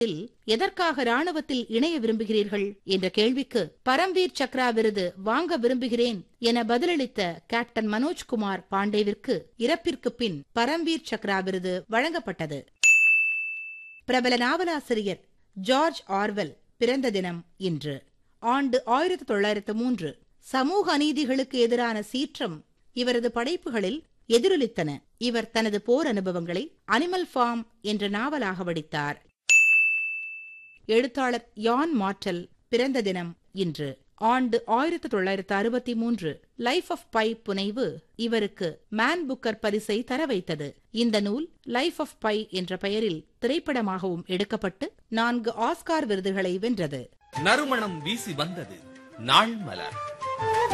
எதற்காக ராணுவத்தில் இணைய விரும்புகிறீர்கள் என்ற கேள்விக்கு பரம்வீர் சக்ரா விருது வாங்க விரும்புகிறேன் என பதிலளித்த கேப்டன் மனோஜ்குமார் பாண்டேவிற்கு இறப்பிற்கு பின் பரம்வீர் சக்ரா விருது வழங்கப்பட்டது பிரபல நாவலாசிரியர் ஜார்ஜ் ஆர்வெல் பிறந்த தினம் இன்று ஆண்டு ஆயிரத்தி தொள்ளாயிரத்து மூன்று சமூக அநீதிகளுக்கு எதிரான சீற்றம் இவரது படைப்புகளில் எதிரொலித்தன இவர் தனது போர் அனுபவங்களை அனிமல் ஃபார்ம் என்ற நாவலாக வடித்தார் எழுத்தாளர் யான் மார்டல் பிறந்த தினம் இன்று ஆண்டு ஆயிரத்தி தொள்ளாயிரத்து அறுபத்தி மூன்று லைஃப் ஆஃப் பை புனைவு இவருக்கு மேன் புக்கர் பரிசை தர வைத்தது இந்த நூல் லைஃப் ஆஃப் பை என்ற பெயரில் திரைப்படமாகவும் எடுக்கப்பட்டு நான்கு ஆஸ்கார் விருதுகளை வென்றது நறுமணம் வீசி வந்தது நாள் மலர்